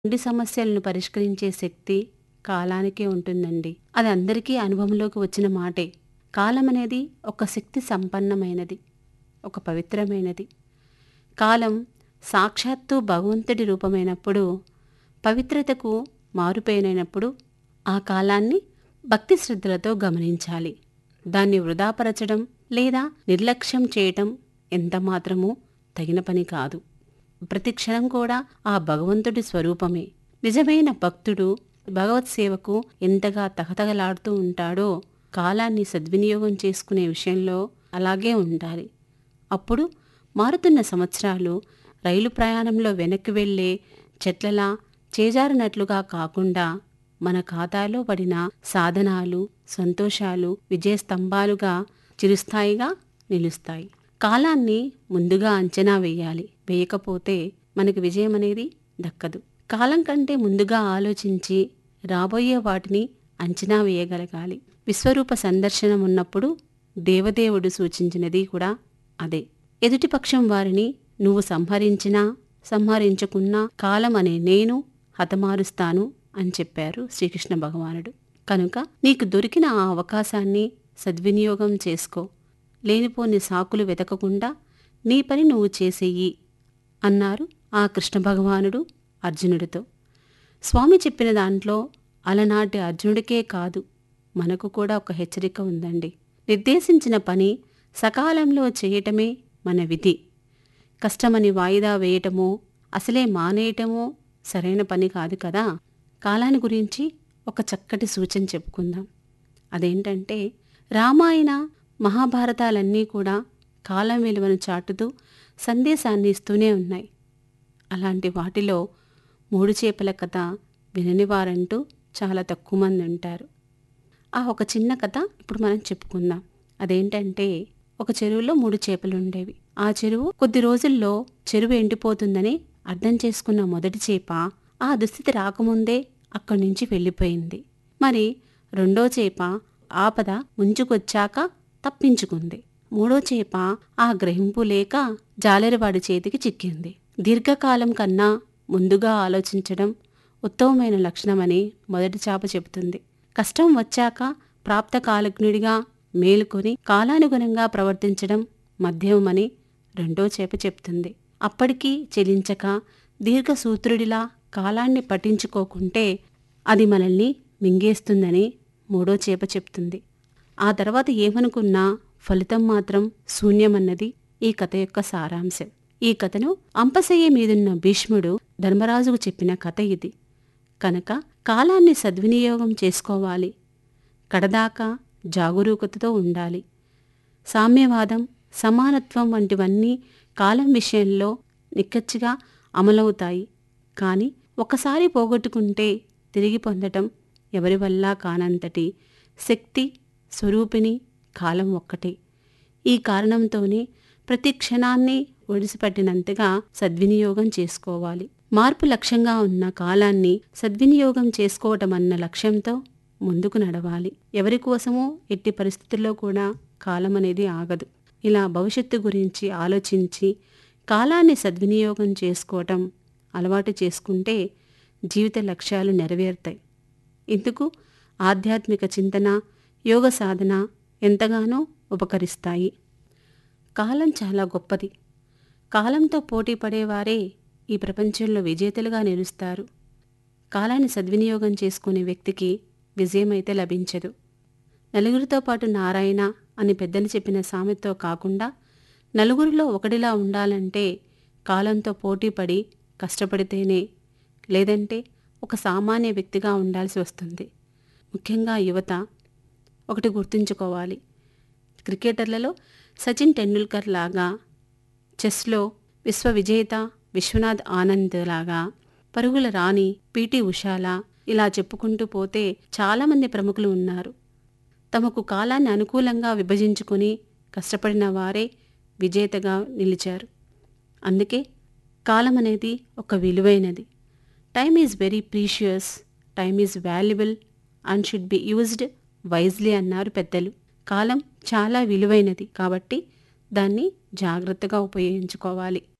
ఉండి సమస్యలను పరిష్కరించే శక్తి కాలానికే ఉంటుందండి అది అందరికీ అనుభవంలోకి వచ్చిన మాటే కాలం అనేది ఒక శక్తి సంపన్నమైనది ఒక పవిత్రమైనది కాలం సాక్షాత్తు భగవంతుడి రూపమైనప్పుడు పవిత్రతకు మారుపేనైనప్పుడు ఆ కాలాన్ని భక్తి శ్రద్ధలతో గమనించాలి దాన్ని వృధాపరచడం లేదా నిర్లక్ష్యం చేయటం ఎంతమాత్రమూ తగిన పని కాదు ప్రతి క్షణం కూడా ఆ భగవంతుడి స్వరూపమే నిజమైన భక్తుడు భగవత్ సేవకు ఎంతగా తహతగలాడుతూ ఉంటాడో కాలాన్ని సద్వినియోగం చేసుకునే విషయంలో అలాగే ఉండాలి అప్పుడు మారుతున్న సంవత్సరాలు రైలు ప్రయాణంలో వెనక్కి వెళ్ళే చెట్లలా చేజారినట్లుగా కాకుండా మన ఖాతాలో పడిన సాధనాలు సంతోషాలు విజయస్తంభాలుగా చిరుస్థాయిగా నిలుస్తాయి కాలాన్ని ముందుగా అంచనా వేయాలి వేయకపోతే మనకి విజయం అనేది దక్కదు కాలం కంటే ముందుగా ఆలోచించి రాబోయే వాటిని అంచనా వేయగలగాలి విశ్వరూప సందర్శనం ఉన్నప్పుడు దేవదేవుడు సూచించినది కూడా అదే ఎదుటిపక్షం వారిని నువ్వు సంహరించినా సంహరించుకున్నా కాలం అనే నేను హతమారుస్తాను అని చెప్పారు శ్రీకృష్ణ భగవానుడు కనుక నీకు దొరికిన ఆ అవకాశాన్ని సద్వినియోగం చేసుకో లేనిపోని సాకులు వెతకకుండా నీ పని నువ్వు చేసేయి అన్నారు ఆ కృష్ణ భగవానుడు అర్జునుడితో స్వామి చెప్పిన దాంట్లో అలనాటి అర్జునుడికే కాదు మనకు కూడా ఒక హెచ్చరిక ఉందండి నిర్దేశించిన పని సకాలంలో చేయటమే మన విధి కష్టమని వాయిదా వేయటమో అసలే మానేయటమో సరైన పని కాదు కదా కాలాన్ని గురించి ఒక చక్కటి సూచన చెప్పుకుందాం అదేంటంటే రామాయణ మహాభారతాలన్నీ కూడా కాలం విలువను చాటుతూ సందేశాన్ని ఇస్తూనే ఉన్నాయి అలాంటి వాటిలో మూడు చేపల కథ వినని వారంటూ చాలా తక్కువ మంది ఉంటారు ఆ ఒక చిన్న కథ ఇప్పుడు మనం చెప్పుకుందాం అదేంటంటే ఒక చెరువులో మూడు చేపలు ఉండేవి ఆ చెరువు కొద్ది రోజుల్లో చెరువు ఎండిపోతుందని అర్థం చేసుకున్న మొదటి చేప ఆ దుస్థితి రాకముందే అక్కడి నుంచి వెళ్ళిపోయింది మరి రెండో చేప ఆపద ముంచుకొచ్చాక తప్పించుకుంది మూడో చేప ఆ గ్రహింపు లేక జాలరివాడి చేతికి చిక్కింది దీర్ఘకాలం కన్నా ముందుగా ఆలోచించడం ఉత్తమమైన లక్షణమని మొదటి చేప చెబుతుంది కష్టం వచ్చాక ప్రాప్త కాలజ్ఞుడిగా మేలుకొని కాలానుగుణంగా ప్రవర్తించడం మధ్యమని రెండో చేప చెప్తుంది అప్పటికీ చెలించక దీర్ఘసూత్రుడిలా కాలాన్ని పట్టించుకోకుంటే అది మనల్ని మింగేస్తుందని మూడో చేప చెప్తుంది ఆ తర్వాత ఏమనుకున్నా ఫలితం మాత్రం శూన్యమన్నది ఈ కథ యొక్క సారాంశం ఈ కథను అంపశయ్య మీదున్న భీష్ముడు ధర్మరాజుకు చెప్పిన కథ ఇది కనుక కాలాన్ని సద్వినియోగం చేసుకోవాలి కడదాకా జాగరూకతతో ఉండాలి సామ్యవాదం సమానత్వం వంటివన్నీ కాలం విషయంలో నిక్కచ్చిగా అమలవుతాయి కానీ ఒకసారి పోగొట్టుకుంటే తిరిగి పొందటం ఎవరి వల్ల కానంతటి శక్తి స్వరూపిణి కాలం ఒక్కటే ఈ కారణంతోనే ప్రతి క్షణాన్ని ఒడిసిపట్టినంతగా సద్వినియోగం చేసుకోవాలి మార్పు లక్ష్యంగా ఉన్న కాలాన్ని సద్వినియోగం చేసుకోవటం అన్న లక్ష్యంతో ముందుకు నడవాలి ఎవరి కోసమో ఎట్టి పరిస్థితుల్లో కూడా కాలం అనేది ఆగదు ఇలా భవిష్యత్తు గురించి ఆలోచించి కాలాన్ని సద్వినియోగం చేసుకోవటం అలవాటు చేసుకుంటే జీవిత లక్ష్యాలు నెరవేరుతాయి ఇందుకు ఆధ్యాత్మిక చింతన యోగ సాధన ఎంతగానో ఉపకరిస్తాయి కాలం చాలా గొప్పది కాలంతో పోటీ పడేవారే ఈ ప్రపంచంలో విజేతలుగా నిలుస్తారు కాలాన్ని సద్వినియోగం చేసుకునే వ్యక్తికి విజయమైతే లభించదు నలుగురితో పాటు నారాయణ అని పెద్దలు చెప్పిన సామెతో కాకుండా నలుగురిలో ఒకటిలా ఉండాలంటే కాలంతో పోటీపడి కష్టపడితేనే లేదంటే ఒక సామాన్య వ్యక్తిగా ఉండాల్సి వస్తుంది ముఖ్యంగా యువత ఒకటి గుర్తుంచుకోవాలి క్రికెటర్లలో సచిన్ టెండూల్కర్ లాగా చెస్లో విశ్వ విజేత విశ్వనాథ్ ఆనంద్ లాగా పరుగుల రాణి పిటి ఉషాలా ఇలా చెప్పుకుంటూ పోతే చాలామంది ప్రముఖులు ఉన్నారు తమకు కాలాన్ని అనుకూలంగా విభజించుకుని కష్టపడిన వారే విజేతగా నిలిచారు అందుకే కాలం అనేది ఒక విలువైనది time is very precious time is valuable and should be used wisely అన్నారు పెద్దలు కాలం చాలా విలువైనది కాబట్టి దాన్ని జాగ్రత్తగా ఉపయోగించుకోవాలి